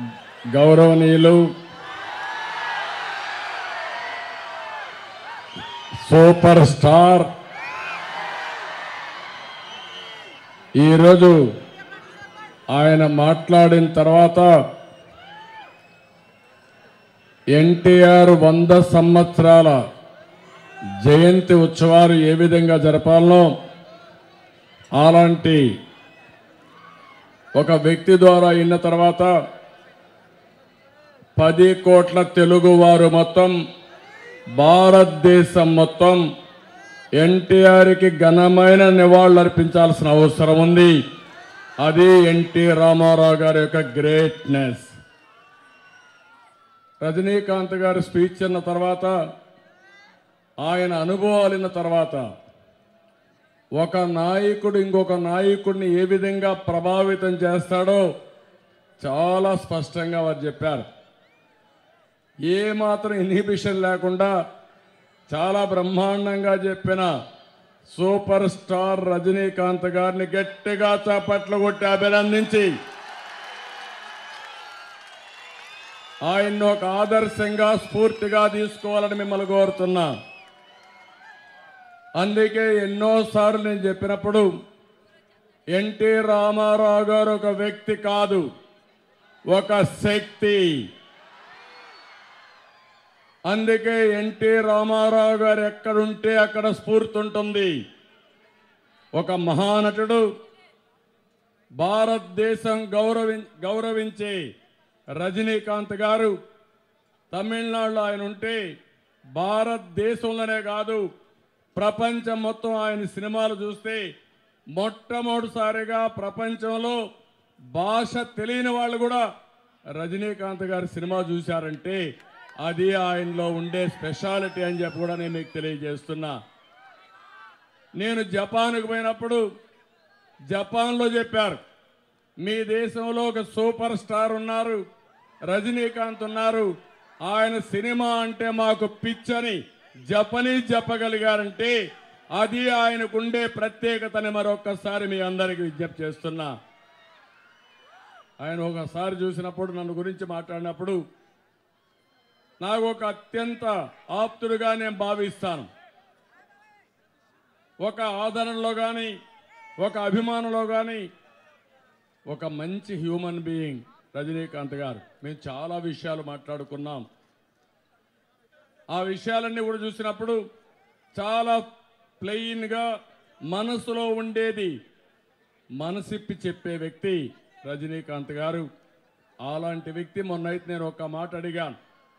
గౌరవనీయులు super star ఈరోజు ఆయన మాట్లాడిన తర్వాత ఎన్టీఆర్ వంద సంవత్సరాల జయంతి ఉత్సవాలు ఏ విధంగా జరపాలనో అలాంటి ఒక వ్యక్తి ద్వారా అయిన తర్వాత పది కోట్ల తెలుగు వారు మొత్తం భారతదేశం మొత్తం ఎన్టీఆర్కి ఘనమైన నివాళులు అర్పించాల్సిన అవసరం ఉంది అది ఎన్టీ రామారావు గారి యొక్క గ్రేట్నెస్ రజనీకాంత్ గారి స్పీచ్ అన్న తర్వాత ఆయన అనుభవాలు విన్న తర్వాత ఒక నాయకుడు ఇంకొక నాయకుడిని ఏ విధంగా ప్రభావితం చేస్తాడో చాలా స్పష్టంగా వారు చెప్పారు ఏ మాత్రం ఇన్హిబిషన్ లేకుండా చాలా బ్రహ్మాండంగా చెప్పిన సూపర్ స్టార్ రజనీకాంత్ గారిని గట్టిగా చప్పట్లు కొట్టి అభినందించి ఆయన్ని ఒక ఆదర్శంగా స్ఫూర్తిగా తీసుకోవాలని మిమ్మల్ని కోరుతున్నా అందుకే ఎన్నోసార్లు నేను చెప్పినప్పుడు ఎన్టీ రామారావు గారు ఒక వ్యక్తి కాదు ఒక శక్తి అందుకే ఎన్టీ రామారావు గారు ఎక్కడుంటే అక్కడ స్ఫూర్తి ఉంటుంది ఒక మహానటుడు భారతదేశం గౌరవి గౌరవించే రజనీకాంత్ గారు తమిళనాడులో ఆయన ఉంటే భారతదేశంలోనే కాదు ప్రపంచం మొత్తం ఆయన సినిమాలు చూస్తే మొట్టమొదటిసారిగా ప్రపంచంలో భాష తెలియని వాళ్ళు కూడా రజనీకాంత్ గారి సినిమా చూశారంటే అది ఆయనలో ఉండే స్పెషాలిటీ అని చెప్పి కూడా నేను మీకు తెలియజేస్తున్నా నేను జపాన్కు పోయినప్పుడు జపాన్లో చెప్పారు మీ దేశంలో ఒక సూపర్ స్టార్ ఉన్నారు రజనీకాంత్ ఉన్నారు ఆయన సినిమా అంటే మాకు పిచ్చని జపనీస్ చెప్పగలిగారంటే అది ఆయనకుండే ప్రత్యేకతని మరొక్కసారి మీ అందరికీ విజ్ఞప్తి చేస్తున్నా ఆయన ఒకసారి చూసినప్పుడు నన్ను గురించి మాట్లాడినప్పుడు నాకు ఒక అత్యంత ఆప్తుడుగా నేను భావిస్తాను ఒక ఆదరణలో కానీ ఒక అభిమానంలో కానీ ఒక మంచి హ్యూమన్ బీయింగ్ రజనీకాంత్ గారు మేము చాలా విషయాలు మాట్లాడుకున్నాం ఆ విషయాలన్నీ కూడా చూసినప్పుడు చాలా ప్లెయిన్గా మనసులో ఉండేది మనసిప్పి చెప్పే వ్యక్తి రజనీకాంత్ గారు అలాంటి వ్యక్తి మొన్నైతే నేను ఒక మాట అడిగాను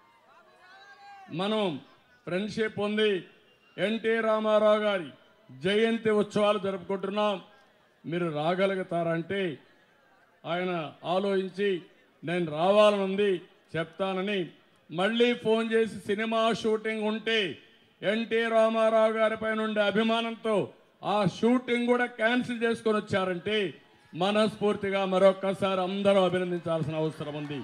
మనం ఫ్రెండ్షిప్ ఉంది ఎన్టీ రామారావు గారి జయంతి ఉత్సవాలు జరుపుకుంటున్నాం మీరు రాగలుగుతారంటే ఆయన ఆలోచించి నేను రావాలనుంది చెప్తానని మళ్ళీ ఫోన్ చేసి సినిమా షూటింగ్ ఉంటే ఎన్టీ రామారావు గారి పైన ఉండే అభిమానంతో ఆ షూటింగ్ కూడా క్యాన్సిల్ చేసుకొని వచ్చారంటే మనస్ఫూర్తిగా మరొక్కసారి అందరూ అభినందించాల్సిన అవసరం ఉంది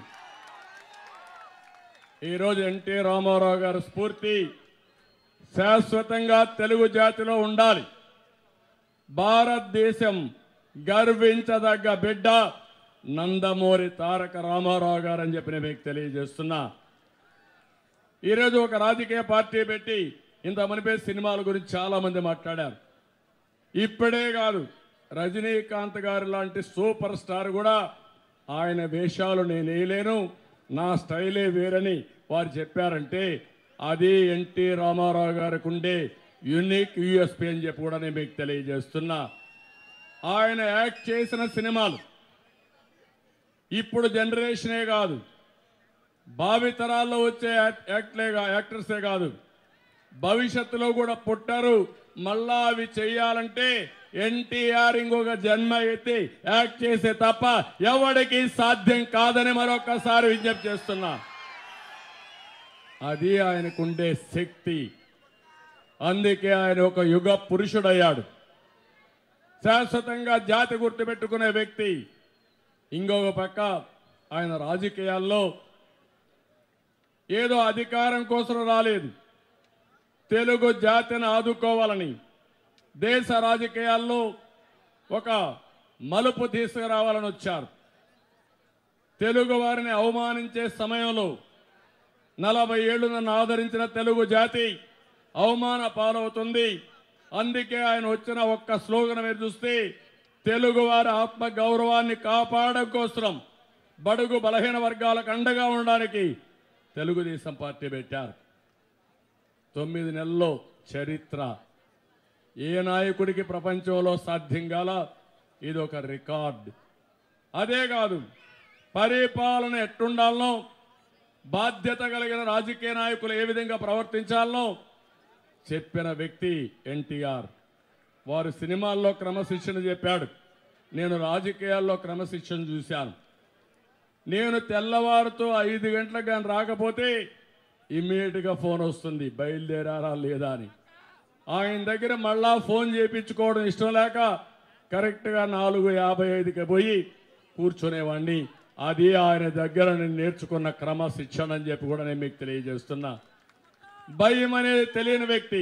ఈరోజు ఎన్టీ రామారావు గారి స్ఫూర్తి శాశ్వతంగా తెలుగు జాతిలో ఉండాలి భారతదేశం గర్వించదగ్గ బిడ్డ నందమూరి తారక రామారావు గారు అని చెప్పి నేను మీకు తెలియజేస్తున్నా ఈరోజు ఒక రాజకీయ పార్టీ పెట్టి ఇంత మనిపే సినిమాల గురించి చాలా మంది మాట్లాడారు ఇప్పుడే కాదు రజనీకాంత్ గారు లాంటి సూపర్ స్టార్ కూడా ఆయన వేషాలు నేను వేయలేను నా స్టైలే వేరని వారు చెప్పారంటే అది ఎన్టీ రామారావు గారికి ఉండే యునిక్ యూఎస్పీ అని చెప్పి కూడా నేను మీకు తెలియజేస్తున్నా ఆయన యాక్ట్ చేసిన సినిమాలు ఇప్పుడు జనరేషనే కాదు భావితరాల్లో వచ్చే యాక్- యాక్ట్లే కా- యాక్టర్సే కాదు భవిష్యత్తులో కూడా పుట్టారు మళ్ళా అవి చెయ్యాలంటే ఎన్టీఆర్ ఇంకొక జన్మ ఎత్తి యాక్ట్ చేసే తప్ప ఎవడికి సాధ్యం కాదని మరొకసారి విజ్ఞప్తి చేస్తున్నా అది ఆయనకుండే శక్తి అందుకే ఆయన ఒక యుగ పురుషుడయ్యాడు శాశ్వతంగా జాతి గుర్తుపెట్టుకునే వ్యక్తి ఇంకొక పక్క ఆయన రాజకీయాల్లో ఏదో అధికారం కోసం రాలేదు తెలుగు జాతిని ఆదుకోవాలని దేశ రాజకీయాల్లో ఒక మలుపు తీసుకురావాలని వచ్చారు తెలుగు వారిని అవమానించే సమయంలో నలభై ఏళ్లు నన్ను ఆదరించిన తెలుగు జాతి అవమాన పాలవుతుంది అందుకే ఆయన వచ్చిన ఒక్క స్లోగన్ మీరు చూస్తే తెలుగు వారి ఆత్మ గౌరవాన్ని కాపాడడం కోసం బడుగు బలహీన వర్గాలకు అండగా ఉండడానికి తెలుగుదేశం పార్టీ పెట్టారు తొమ్మిది నెలల్లో చరిత్ర ఏ నాయకుడికి ప్రపంచంలో సాధ్యం కాల ఇది ఒక రికార్డ్ అదే కాదు పరిపాలన ఎట్టుండాలనో బాధ్యత కలిగిన రాజకీయ నాయకులు ఏ విధంగా ప్రవర్తించాలనో చెప్పిన వ్యక్తి ఎన్టీఆర్ వారు సినిమాల్లో క్రమశిక్షణ చెప్పాడు నేను రాజకీయాల్లో క్రమశిక్షణ చూశాను నేను తెల్లవారుతో ఐదు గంటలకు కానీ రాకపోతే ఇమ్మీడియట్గా ఫోన్ వస్తుంది బయలుదేరారా లేదా అని ఆయన దగ్గర మళ్ళా ఫోన్ చేయించుకోవడం ఇష్టం లేక కరెక్ట్గా నాలుగు యాభై ఐదుకి పోయి కూర్చునేవాడిని అది ఆయన దగ్గర నేను నేర్చుకున్న క్రమశిక్షణ అని చెప్పి కూడా నేను మీకు తెలియజేస్తున్నా భయం అనేది తెలియని వ్యక్తి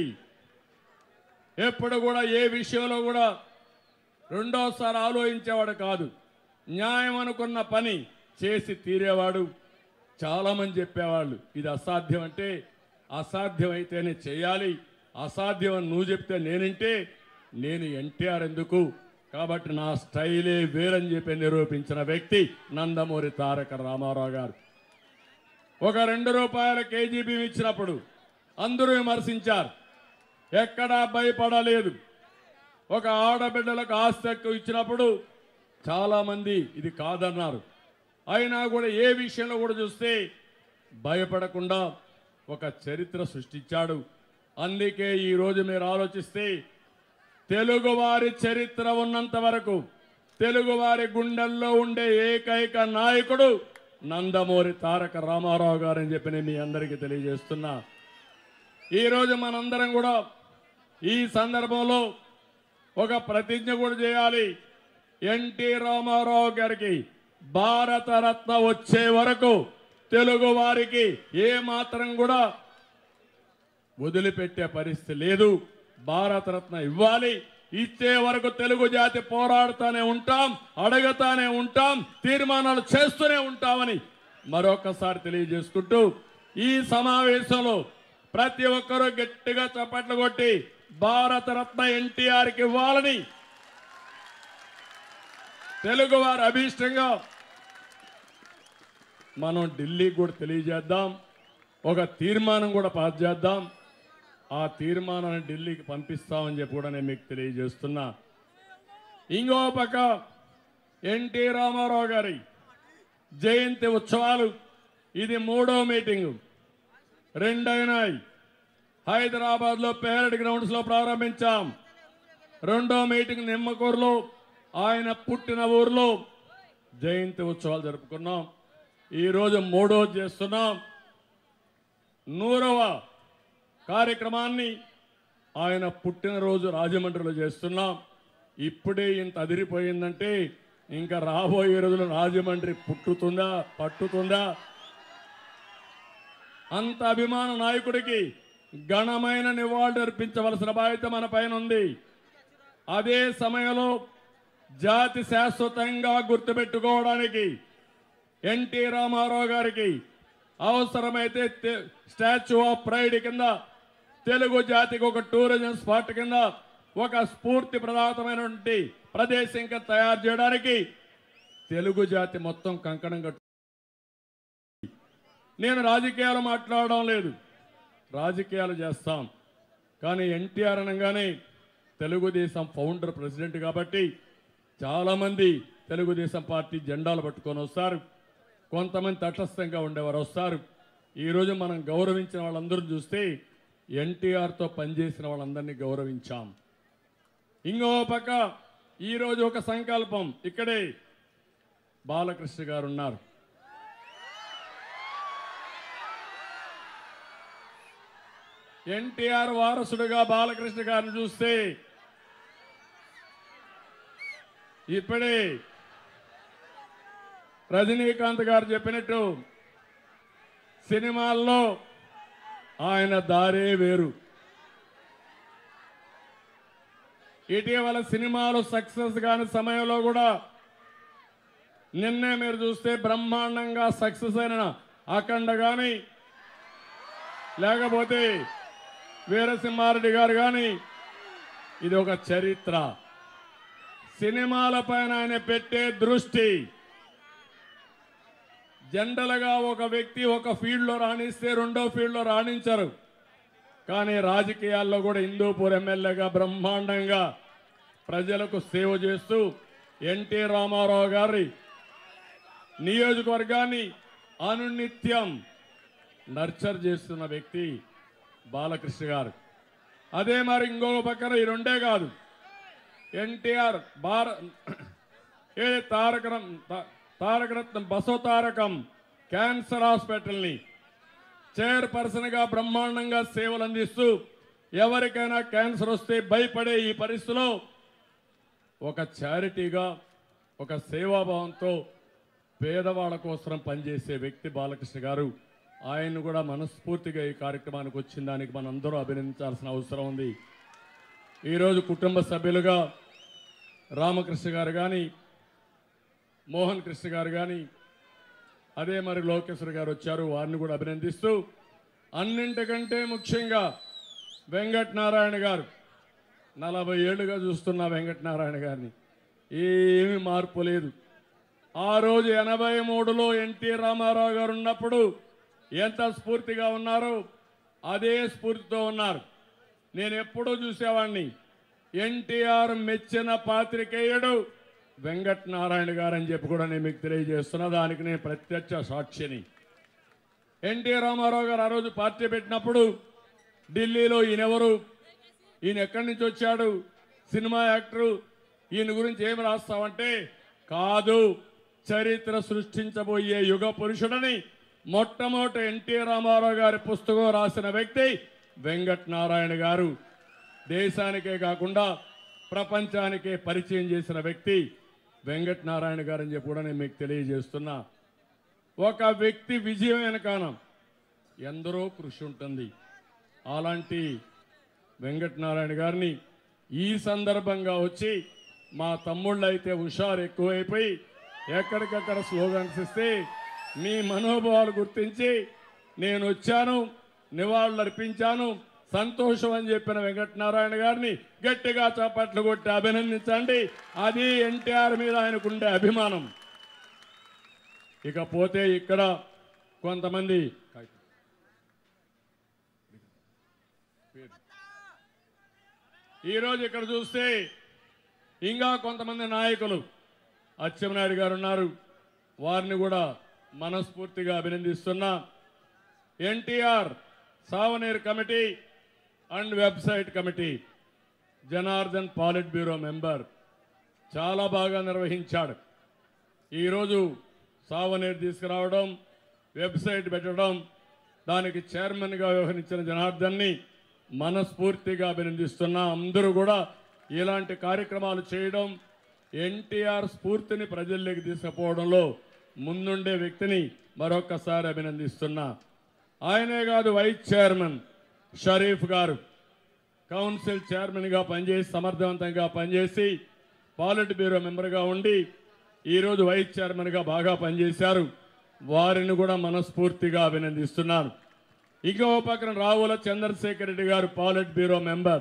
ఎప్పుడు కూడా ఏ విషయంలో కూడా రెండోసారి ఆలోచించేవాడు కాదు న్యాయం అనుకున్న పని చేసి తీరేవాడు చాలామంది చెప్పేవాళ్ళు ఇది అసాధ్యం అంటే అసాధ్యం అయితేనే చేయాలి అసాధ్యం అని నువ్వు చెప్తే నేనంటే నేను ఎన్టీఆర్ ఎందుకు కాబట్టి నా స్టైలే వేరని చెప్పి నిరూపించిన వ్యక్తి నందమూరి తారక రామారావు గారు ఒక రెండు రూపాయల కేజీ బియ్యం ఇచ్చినప్పుడు అందరూ విమర్శించారు ఎక్కడా భయపడలేదు ఒక ఆడబిడ్డలకు ఆస్తి హక్కు ఇచ్చినప్పుడు చాలామంది ఇది కాదన్నారు అయినా కూడా ఏ విషయంలో కూడా చూస్తే భయపడకుండా ఒక చరిత్ర సృష్టించాడు అందుకే ఈరోజు మీరు ఆలోచిస్తే తెలుగువారి చరిత్ర ఉన్నంత వరకు తెలుగువారి గుండెల్లో ఉండే ఏకైక నాయకుడు నందమూరి తారక రామారావు గారని చెప్పి నేను మీ అందరికీ తెలియజేస్తున్నా ఈరోజు మనందరం కూడా ఈ సందర్భంలో ఒక ప్రతిజ్ఞ కూడా చేయాలి ఎన్టీ రామారావు గారికి భారతరత్న వచ్చే వరకు తెలుగు వారికి ఏ మాత్రం కూడా వదిలిపెట్టే పరిస్థితి లేదు భారతరత్న ఇవ్వాలి ఇచ్చే వరకు తెలుగు జాతి పోరాడుతూనే ఉంటాం అడగతానే ఉంటాం తీర్మానాలు చేస్తూనే ఉంటామని మరొకసారి తెలియజేసుకుంటూ ఈ సమావేశంలో ప్రతి ఒక్కరూ గట్టిగా చప్పట్లు కొట్టి భారతరత్న ఎన్టీఆర్కి ఇవ్వాలని తెలుగు వారి అభీష్టంగా మనం ఢిల్లీకి కూడా తెలియజేద్దాం ఒక తీర్మానం కూడా పాస్ చేద్దాం ఆ తీర్మానాన్ని ఢిల్లీకి పంపిస్తామని చెప్పి కూడా నేను మీకు తెలియజేస్తున్నా ఇంకో పక్క ఎన్టీ రామారావు గారి జయంతి ఉత్సవాలు ఇది మూడో మీటింగు రెండైనాయి హైదరాబాద్లో పేరడ్ గ్రౌండ్స్లో ప్రారంభించాం రెండో మీటింగ్ నిమ్మకూరులో ఆయన పుట్టిన ఊర్లో జయంతి ఉత్సవాలు జరుపుకున్నాం ఈరోజు మూడో చేస్తున్నాం నూరవ కార్యక్రమాన్ని ఆయన పుట్టినరోజు రాజమండ్రిలో చేస్తున్నాం ఇప్పుడే ఇంత అదిరిపోయిందంటే ఇంకా రాబోయే రోజులు రాజమండ్రి పుట్టుతుందా పట్టుతుందా అంత అభిమాన నాయకుడికి ఘనమైన నివాళులు అర్పించవలసిన బాధ్యత మన పైన ఉంది అదే సమయంలో జాతి శాశ్వతంగా గుర్తుపెట్టుకోవడానికి ఎన్టీ రామారావు గారికి అవసరమైతే తె- స్టాచ్యూ ఆఫ్ ప్రైడ్ కింద తెలుగు జాతికి ఒక టూరిజం స్పాట్ కింద ఒక స్ఫూర్తి ప్రదాతమైనటువంటి ప్రదేశం కింద తయారు చేయడానికి తెలుగు జాతి మొత్తం కంకణం కట్టు నేను రాజకీయాలు మాట్లాడడం లేదు రాజకీయాలు చేస్తాం కానీ ఎన్టీఆర్ అనగానే తెలుగుదేశం ఫౌండర్ ప్రెసిడెంట్ కాబట్టి చాలామంది తెలుగుదేశం పార్టీ జెండాలు పట్టుకొని వస్తారు కొంతమంది తటస్థంగా ఉండేవారు వస్తారు ఈరోజు మనం గౌరవించిన వాళ్ళందరూ చూస్తే ఎన్టీఆర్తో పనిచేసిన వాళ్ళందరినీ గౌరవించాం ఇంకో పక్క ఈరోజు ఒక సంకల్పం ఇక్కడే బాలకృష్ణ గారు ఉన్నారు ఎన్టీఆర్ వారసుడుగా బాలకృష్ణ గారిని చూస్తే ఇప్పుడే రజనీకాంత్ గారు చెప్పినట్టు సినిమాల్లో ఆయన దారే వేరు ఇటీవల సినిమాలు సక్సెస్ కాని సమయంలో కూడా నిన్నే మీరు చూస్తే బ్రహ్మాండంగా సక్సెస్ అయిన అఖండ కానీ లేకపోతే వీరసింహారెడ్డి గారు కానీ ఇది ఒక చరిత్ర సినిమాలపైన ఆయన పెట్టే దృష్టి జనరల్గా ఒక వ్యక్తి ఒక ఫీల్డ్లో రాణిస్తే రెండో ఫీల్డ్లో రాణించరు కానీ రాజకీయాల్లో కూడా హిందూపూర్ ఎమ్మెల్యేగా బ్రహ్మాండంగా ప్రజలకు సేవ చేస్తూ ఎన్టీ రామారావు గారి నియోజకవర్గాన్ని అనునిత్యం నర్చర్ చేస్తున్న వ్యక్తి బాలకృష్ణ గారు అదే మరి ఇంకొక పక్కన ఈ రెండే కాదు ఎన్టీఆర్ భార ఏ తారక రత్న- తా- తారక రత్నం బసవ తారకం క్యాన్సర్ హాస్పిటల్ని చైర్పర్సన్ గా బ్రహ్మాండంగా సేవలు అందిస్తూ ఎవరికైనా క్యాన్సర్ వస్తే భయపడే ఈ పరిస్థితిలో ఒక చారిటీగా ఒక సేవాభావంతో పేదవాళ్ళ కోసం పనిచేసే వ్యక్తి బాలకృష్ణ గారు ఆయన్ని కూడా మనస్ఫూర్తిగా ఈ కార్యక్రమానికి వచ్చిన దానికి మనందరూ అభినందించాల్సిన అవసరం ఉంది ఈరోజు కుటుంబ సభ్యులుగా రామకృష్ణ గారు కానీ మోహన్ కృష్ణ గారు కానీ అదే మరి లోకేశ్వర్ గారు వచ్చారు వారిని కూడా అభినందిస్తూ అన్నింటికంటే ముఖ్యంగా వెంకట నారాయణ గారు నలభై ఏళ్ళుగా చూస్తున్న వెంకట నారాయణ గారిని ఏమీ మార్పు లేదు ఆ రోజు ఎనభై మూడులో ఎన్టీ రామారావు గారు ఉన్నప్పుడు ఎంత స్ఫూర్తిగా ఉన్నారో అదే స్ఫూర్తితో ఉన్నారు నేను ఎప్పుడూ చూసేవాడిని ఎన్టీఆర్ మెచ్చిన పాత్రికేయుడు వెంకట నారాయణ గారు అని చెప్పి కూడా నేను మీకు తెలియజేస్తున్నా దానికి నేను ప్రత్యక్ష సాక్షిని ఎన్టీ రామారావు గారు ఆ రోజు పార్టీ పెట్టినప్పుడు ఢిల్లీలో ఈయనెవరు ఈయన ఎక్కడి నుంచి వచ్చాడు సినిమా యాక్టరు ఈయన గురించి ఏమి రాస్తావంటే కాదు చరిత్ర సృష్టించబోయే యుగ పురుషుడని మొట్టమొదటి ఎన్టీ రామారావు గారి పుస్తకం రాసిన వ్యక్తి వెంకట నారాయణ గారు దేశానికే కాకుండా ప్రపంచానికే పరిచయం చేసిన వ్యక్తి వెంకట నారాయణ గారు అని చెప్పి కూడా నేను మీకు తెలియజేస్తున్నా ఒక వ్యక్తి విజయం వెనకాన ఎందరో కృషి ఉంటుంది అలాంటి వెంకటనారాయణ గారిని ఈ సందర్భంగా వచ్చి మా తమ్ముళ్ళు అయితే హుషారు ఎక్కువైపోయి ఎక్కడికక్కడ స్లోగన్స్ ఇస్తే మీ మనోభావాలు గుర్తించి నేను వచ్చాను నివాళులు అర్పించాను సంతోషం అని చెప్పిన వెంకటనారాయణ గారిని గట్టిగా చప్పట్లు కొట్టి అభినందించండి అది ఎన్టీఆర్ మీద ఆయనకుండే అభిమానం ఇకపోతే ఇక్కడ కొంతమంది ఈరోజు ఇక్కడ చూస్తే ఇంకా కొంతమంది నాయకులు అచ్చెన్నాయుడు గారు ఉన్నారు వారిని కూడా మనస్ఫూర్తిగా అభినందిస్తున్నా NTR souvenir committee and website committee Janardhan politburo member చాలా బాగా నిర్వహించాడు ఈరోజు సావనేర్ తీసుకురావడం వెబ్సైట్ పెట్టడం దానికి చైర్మన్గా వ్యవహరించిన జనార్దన్ని మనస్ఫూర్తిగా అభినందిస్తున్నా అందరూ కూడా ఇలాంటి కార్యక్రమాలు చేయడం ఎన్టీఆర్ స్ఫూర్తిని ప్రజల్లోకి తీసుకుపోవడంలో ముందుండే వ్యక్తిని మరొక్కసారి అభినందిస్తున్నా ఆయనే కాదు వైస్ చైర్మన్ షరీఫ్ గారు కౌన్సిల్ చైర్మన్గా పనిచేసి సమర్థవంతంగా పనిచేసి పాలిట్ బ్యూరో మెంబర్గా ఉండి ఈరోజు వైస్ చైర్మన్గా బాగా పనిచేశారు వారిని కూడా మనస్ఫూర్తిగా అభినందిస్తున్నాను ఇంకో పక్కన రావుల చంద్రశేఖర్ రెడ్డి గారు పాలిట్ బ్యూరో మెంబర్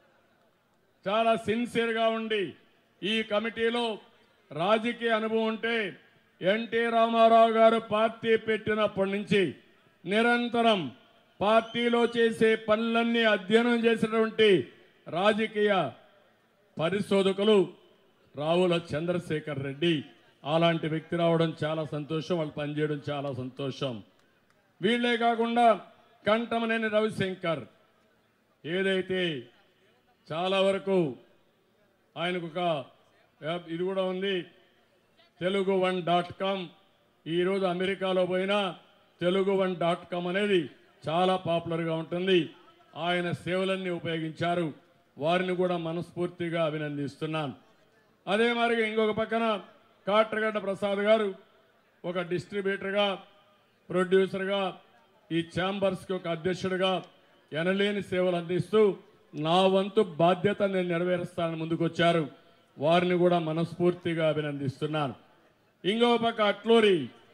చాలా సిన్సియర్గా ఉండి ఈ కమిటీలో రాజకీయ అనుభవం ఉంటే ఎన్టీ రామారావు గారు పార్టీ పెట్టినప్పటి నుంచి నిరంతరం పార్టీలో చేసే పనులన్నీ అధ్యయనం చేసినటువంటి రాజకీయ పరిశోధకులు రావుల చంద్రశేఖర్ రెడ్డి అలాంటి వ్యక్తి రావడం చాలా సంతోషం వాళ్ళు పనిచేయడం చాలా సంతోషం వీళ్ళే కాకుండా కంఠమనేని రవిశంకర్ ఏదైతే చాలా వరకు ఆయనకు ఒక యాప్ ఇది కూడా ఉంది తెలుగు వన్ డాట్ కామ్ ఈరోజు అమెరికాలో పోయినా తెలుగు వన్ డాట్ కామ్ అనేది చాలా పాపులర్గా ఉంటుంది ఆయన సేవలన్నీ ఉపయోగించారు వారిని కూడా మనస్ఫూర్తిగా అభినందిస్తున్నాను అదే మరి ఇంకొక పక్కన కాట్రగడ్డ ప్రసాద్ గారు ఒక డిస్ట్రిబ్యూటర్గా ప్రొడ్యూసర్గా ఈ ఛాంబర్స్కి ఒక అధ్యక్షుడిగా ఎనలేని సేవలు అందిస్తూ నా వంతు బాధ్యత నేను నెరవేరుస్తానని ముందుకొచ్చారు వారిని కూడా మనస్ఫూర్తిగా అభినందిస్తున్నాను ఇంకో పక్క అట్లూరి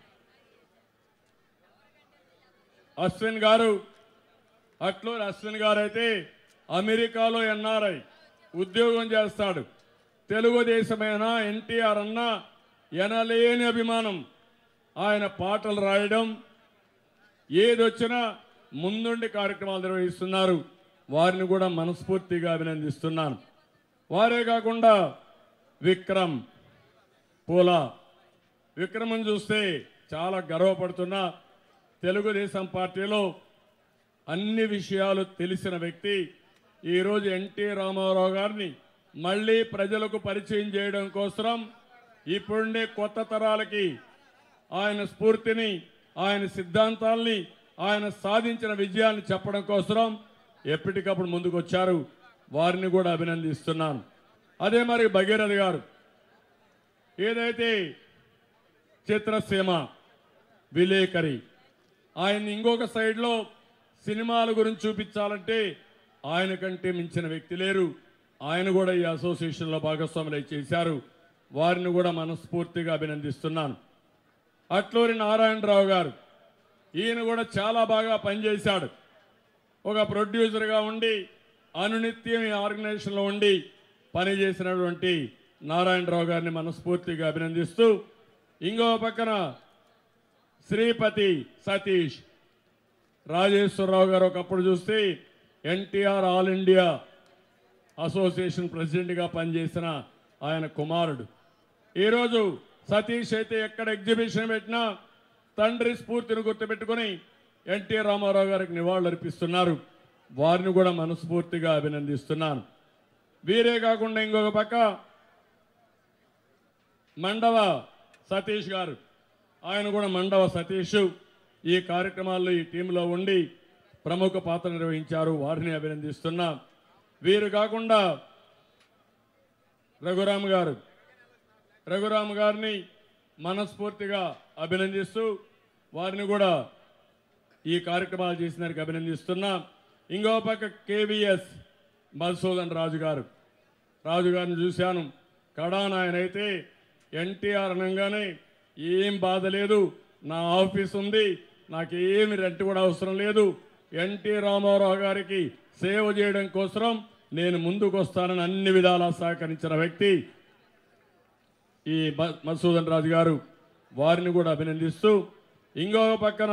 అశ్విన్ గారు అట్లూరి అశ్విన్ గారు అయితే అమెరికాలో ఎన్ఆర్ఐ ఉద్యోగం చేస్తాడు తెలుగుదేశమైన ఎన్టీఆర్ అన్న ఎనలేని అభిమానం ఆయన పాటలు రాయడం ఏదొచ్చినా ముందుండి కార్యక్రమాలు నిర్వహిస్తున్నారు వారిని కూడా మనస్ఫూర్తిగా అభినందిస్తున్నాను వారే కాకుండా విక్రమ్ పూల విక్రమం చూస్తే చాలా గర్వపడుతున్నా తెలుగుదేశం పార్టీలో అన్ని విషయాలు తెలిసిన వ్యక్తి ఈరోజు ఎన్టీ రామారావు గారిని మళ్ళీ ప్రజలకు పరిచయం చేయడం కోసం ఇప్పుడుండే కొత్త తరాలకి ఆయన స్ఫూర్తిని ఆయన సిద్ధాంతాల్ని ఆయన సాధించిన విజయాన్ని చెప్పడం కోసం ఎప్పటికప్పుడు ముందుకు వచ్చారు వారిని కూడా అభినందిస్తున్నాను అదే మరి భగీరథ గారు ఏదైతే చిత్రసీమ విలేకరి ఆయన ఇంకొక సైడ్లో సినిమాల గురించి చూపించాలంటే ఆయన కంటే మించిన వ్యక్తి లేరు ఆయన కూడా ఈ అసోసియేషన్లో భాగస్వాములై చేశారు వారిని కూడా మనస్ఫూర్తిగా అభినందిస్తున్నాను అట్లూరి నారాయణరావు గారు ఈయన కూడా చాలా బాగా పనిచేశాడు ఒక ప్రొడ్యూసర్గా ఉండి అనునిత్యం ఈ ఆర్గనైజేషన్లో ఉండి పనిచేసినటువంటి నారాయణరావు గారిని మనస్ఫూర్తిగా అభినందిస్తూ ఇంకో పక్కన శ్రీపతి సతీష్ రాజేశ్వరరావు గారు ఒకప్పుడు చూస్తే ఎన్టీఆర్ ఆల్ ఇండియా అసోసియేషన్ ప్రెసిడెంట్గా పనిచేసిన ఆయన కుమారుడు ఈరోజు సతీష్ అయితే ఎక్కడ ఎగ్జిబిషన్ పెట్టినా తండ్రి స్ఫూర్తిని గుర్తుపెట్టుకొని ఎన్టీ రామారావు గారికి నివాళులు అర్పిస్తున్నారు వారిని కూడా మనస్ఫూర్తిగా అభినందిస్తున్నాను వీరే కాకుండా ఇంకొక పక్క మండవ సతీష్ గారు ఆయన కూడా మండవ సతీష్ ఈ కార్యక్రమాల్లో ఈ టీంలో ఉండి ప్రముఖ పాత్ర నిర్వహించారు వారిని అభినందిస్తున్నా వీరు కాకుండా రఘురామ్ గారు రఘురామ్ గారిని మనస్ఫూర్తిగా అభినందిస్తూ వారిని కూడా ఈ కార్యక్రమాలు చేసినందుకు అభినందిస్తున్నా ఇంకో పక్క కేవీఎస్ మధుసూదన్ రాజు గారు రాజు గారిని చూశాను కడాన ఆయన అయితే ఎన్టీఆర్ అనగానే ఏం బాధ లేదు నా ఆఫీస్ ఉంది నాకేమి రెంట్ కూడా అవసరం లేదు ఎన్టీ రామారావు గారికి సేవ చేయడం కోసం నేను ముందుకు వస్తానని అన్ని విధాలా సహకరించిన వ్యక్తి ఈ మ- మధుసూదన్ రాజు గారు వారిని కూడా అభినందిస్తూ ఇంకొక పక్కన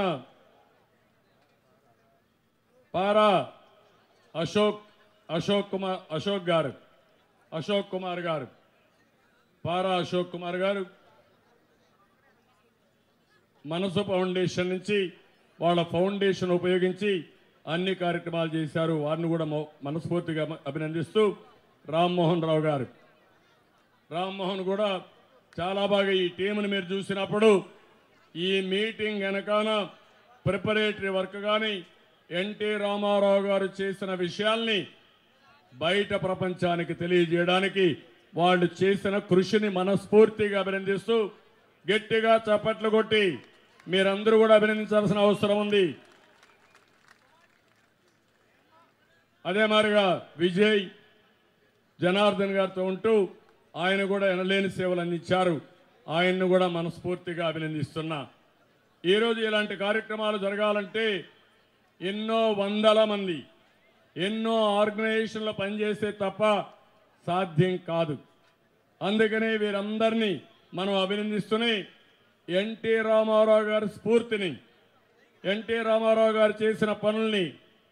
పారా అశోక్ అశోక్ కుమార్ అశోక్ గారు అశోక్ కుమార్ గారు పారా అశోక్ కుమార్ గారు మనసు ఫౌండేషన్ నుంచి వాళ్ళ ఫౌండేషన్ ఉపయోగించి అన్ని కార్యక్రమాలు చేశారు వారిని కూడా మొ- మనస్ఫూర్తిగా అభినందిస్తూ రామ్మోహన్ రావు గారు రామ్మోహన్ కూడా చాలా బాగా ఈ టీంని మీరు చూసినప్పుడు ఈ మీటింగ్ వెనకాల ప్రిపరేటరీ వర్క్ కానీ ఎన్టీ రామారావు గారు చేసిన విషయాల్ని బయట ప్రపంచానికి తెలియజేయడానికి వాళ్ళు చేసిన కృషిని మనస్ఫూర్తిగా అభినందిస్తూ గట్టిగా చప్పట్లు కొట్టి మీరందరూ కూడా అభినందించాల్సిన అవసరం ఉంది అదే మాదిరిగా విజయ్ జనార్దన్ గారితో ఉంటూ ఆయన కూడా ఎనలేని సేవలు అందించారు ఆయన్ను కూడా మనస్ఫూర్తిగా అభినందిస్తున్నా ఈరోజు ఇలాంటి కార్యక్రమాలు జరగాలంటే ఎన్నో వందల మంది ఎన్నో ఆర్గనైజేషన్లో పనిచేస్తే తప్ప సాధ్యం కాదు అందుకనే వీరందరినీ మనం అభినందిస్తూనే ఎన్టీ రామారావు గారి స్ఫూర్తిని ఎన్టీ రామారావు గారు చేసిన పనుల్ని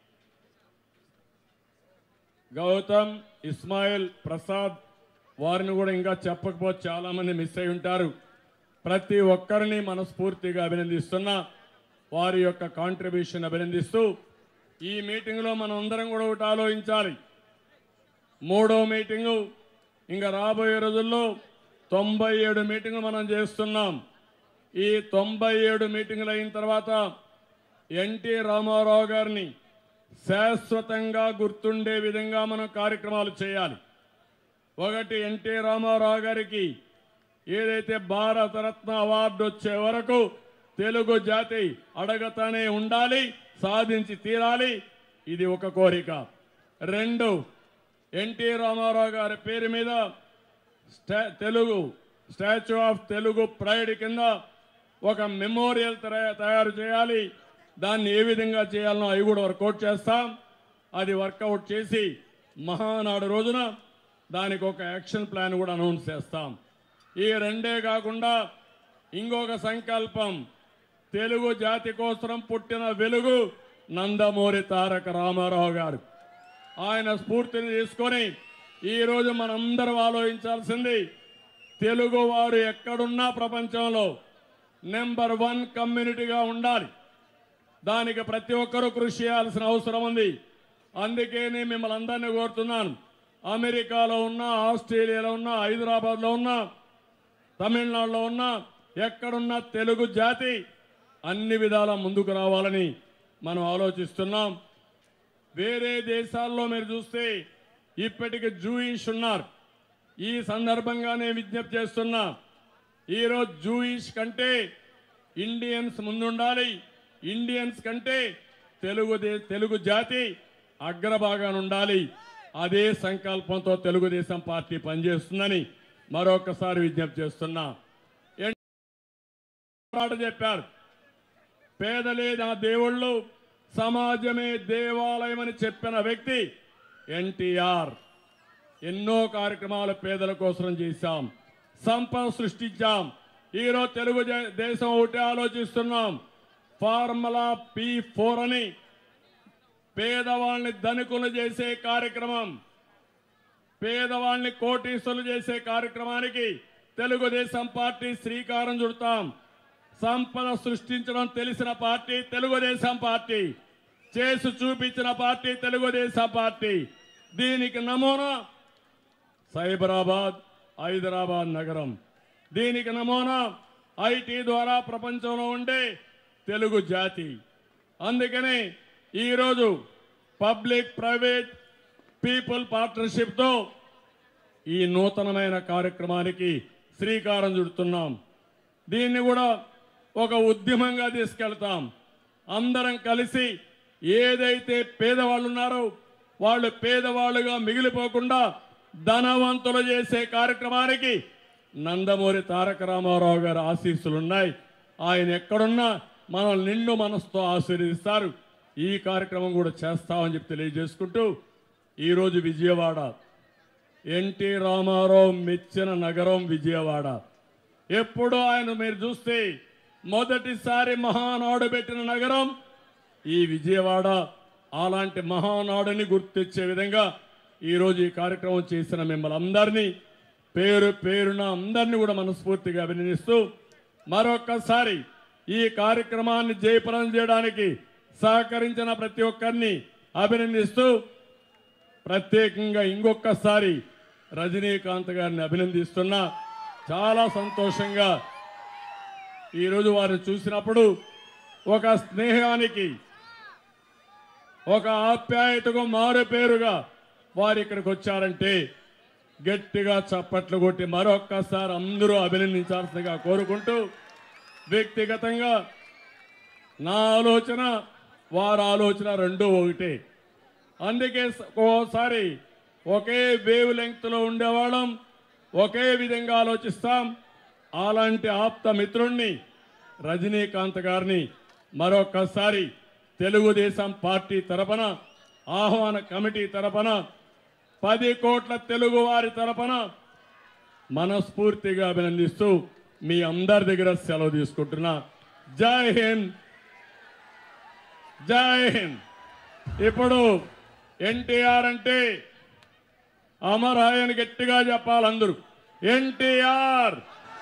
గౌతమ్ ఇస్మాయిల్ ప్రసాద్ వారిని కూడా ఇంకా చెప్పకపోతే చాలా మంది మిస్ అయి ఉంటారు ప్రతి ఒక్కరిని మనస్ఫూర్తిగా అభినందిస్తున్నా వారి యొక్క కాంట్రిబ్యూషన్ అభినందిస్తూ ఈ మీటింగ్లో మనం అందరం కూడా ఒకటి ఆలోచించాలి మూడో మీటింగు ఇంకా రాబోయే రోజుల్లో తొంభై ఏడు మీటింగులు మనం చేస్తున్నాం ఈ తొంభై ఏడు మీటింగులు అయిన తర్వాత ఎన్టీ రామారావు గారిని శాశ్వతంగా గుర్తుండే విధంగా మనం కార్యక్రమాలు చేయాలి ఒకటి ఎన్టీ రామారావు గారికి ఏదైతే భారతరత్న అవార్డు వచ్చే వరకు తెలుగు జాతి అడగతానే ఉండాలి సాధించి తీరాలి ఇది ఒక కోరిక రెండు ఎన్టీ రామారావు గారి పేరు మీద స్టా Telugu statue of Telugu pride కింద ఒక మెమోరియల్ తయా- తయారు చేయాలి దాన్ని ఏ విధంగా చేయాలనో అవి కూడా వర్కౌట్ చేస్తాం అది వర్కౌట్ చేసి మహానాడు రోజున దానికి ఒక యాక్షన్ ప్లాన్ కూడా అనౌన్స్ చేస్తాం ఈ రెండే కాకుండా ఇంకొక సంకల్పం తెలుగు జాతి కోసం పుట్టిన వెలుగు నందమూరి తారక రామారావు గారు ఆయన స్ఫూర్తిని తీసుకొని ఈరోజు మనందరం ఆలోచించాల్సింది తెలుగు వారు ఎక్కడున్నా ప్రపంచంలో నెంబర్ వన్ కమ్యూనిటీగా ఉండాలి దానికి ప్రతి ఒక్కరూ కృషి చేయాల్సిన అవసరం ఉంది అందుకే నేను మిమ్మల్ని అందరినీ కోరుతున్నాను అమెరికాలో ఉన్నా ఆస్ట్రేలియాలో ఉన్నా హైదరాబాద్లో ఉన్నా తమిళనాడులో ఉన్నా ఎక్కడున్న తెలుగు జాతి అన్ని విధాల ముందుకు రావాలని మనం ఆలోచిస్తున్నాం వేరే దేశాల్లో మీరు చూస్తే ఇప్పటికి జూయిష్ ఉన్నారు ఈ సందర్భంగా నేను విజ్ఞప్తి చేస్తున్నా ఈరోజు జూయిష్ కంటే ఇండియన్స్ ముందుండాలి ఇండియన్స్ కంటే తెలుగు దే- తెలుగు జాతి అగ్రభాగాన ఉండాలి అదే సంకల్పంతో తెలుగుదేశం పార్టీ పనిచేస్తుందని మరొకసారి విజ్ఞప్తి చేస్తున్నా ఎన్- మాట చెప్పారు పేదలే నా దేవుళ్ళు సమాజమే దేవాలయమని చెప్పిన వ్యక్తి ఎన్టీఆర్ ఎన్నో కార్యక్రమాలు పేదల కోసం చేశాం సంపద సృష్టించాం ఈరోజు తెలుగు జా- దేశం ఒకటి ఆలోచిస్తున్నాం ఫార్ములా పి ఫోర్ అని పేదవాళ్ళని ధనికులు చేసే కార్యక్రమం పేదవాళ్ళని కోటీసులు చేసే కార్యక్రమానికి తెలుగుదేశం పార్టీ శ్రీకారం చుడతాం సంపద సృష్టించడం తెలిసిన పార్టీ తెలుగుదేశం పార్టీ చేసి చూపించిన పార్టీ తెలుగుదేశం పార్టీ దీనికి నమూనా సైబరాబాద్ హైదరాబాద్ నగరం దీనికి నమూనా ఐటీ ద్వారా ప్రపంచంలో ఉండే తెలుగు జాతి అందుకని ఈరోజు పబ్లిక్ ప్రైవేట్ పీపుల్ పార్ట్నర్షిప్తో ఈ నూతనమైన కార్యక్రమానికి శ్రీకారం చుడుతున్నాం దీన్ని కూడా ఒక ఉద్యమంగా తీసుకెళ్తాం అందరం కలిసి ఏదైతే పేదవాళ్ళు ఉన్నారో వాళ్ళు పేదవాళ్ళుగా మిగిలిపోకుండా ధనవంతులు చేసే కార్యక్రమానికి నందమూరి తారక రామారావు గారి ఆశీస్సులు ఉన్నాయి ఆయన ఎక్కడున్నా మనం నిండు మనసుతో ఆశీర్వదిస్తారు ఈ కార్యక్రమం కూడా చేస్తామని చెప్పి తెలియజేసుకుంటూ ఈరోజు విజయవాడ ఎన్టీ రామారావు మెచ్చిన నగరం విజయవాడ ఎప్పుడు ఆయన మీరు చూస్తే మొదటిసారి మహానాడు పెట్టిన నగరం ఈ విజయవాడ అలాంటి మహానాడుని గుర్తించే విధంగా ఈరోజు ఈ కార్యక్రమం చేసిన మిమ్మల్ని అందరినీ పేరు పేరున అందరినీ కూడా మనస్ఫూర్తిగా అభినందిస్తూ మరొక్కసారి ఈ కార్యక్రమాన్ని జయప్రదం చేయడానికి సహకరించిన ప్రతి ఒక్కరిని అభినందిస్తూ ప్రత్యేకంగా ఇంకొకసారి రజనీకాంత్ గారిని అభినందిస్తున్నా చాలా సంతోషంగా ఈరోజు వారిని చూసినప్పుడు ఒక స్నేహానికి ఒక ఆప్యాయతకు మారు పేరుగా వారు ఇక్కడికి వచ్చారంటే గట్టిగా చప్పట్లు కొట్టి మరొక్కసారి అందరూ అభినందించాల్సిందిగా కోరుకుంటూ వ్యక్తిగతంగా నా ఆలోచన వారి ఆలోచన రెండూ ఒకటే అందుకే స- ఓసారి ఒకే వేవ్ లెంగ్త్లో ఉండేవాళ్ళం ఒకే విధంగా ఆలోచిస్తాం అలాంటి ఆప్త మిత్రుణ్ణి రజనీకాంత్ గారిని మరొకసారి తెలుగుదేశం పార్టీ తరపున ఆహ్వాన కమిటీ తరపున పది కోట్ల తెలుగు వారి తరపున మనస్ఫూర్తిగా అభినందిస్తూ మీ అందరి దగ్గర సెలవు తీసుకుంటున్నా జై హింద్ జై హింద్ ఇప్పుడు ఎన్టీఆర్ అంటే అమరాయని గట్టిగా చెప్పాలి అందరూ ఎన్టీఆర్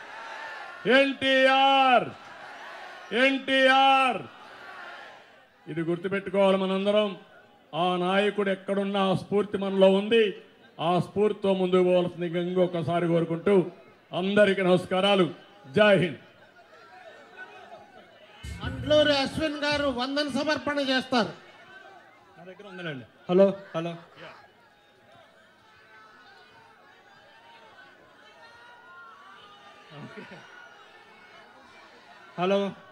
ఎన్టీఆర్ ఎన్టీఆర్ ఇది గుర్తుపెట్టుకోవాలి మనందరం ఆ నాయకుడు ఎక్కడున్నా ఆ స్ఫూర్తి మనలో ఉంది ఆ స్ఫూర్తితో ముందుకు పోవాల్సిందిగా ఇంకొకసారి కోరుకుంటూ అందరికీ నమస్కారాలు జై హింద్ అంట్లూరి అశ్విన్ గారు వందన సమర్పణ చేస్తారు నా దగ్గర ఉందండి హలో హలో హలో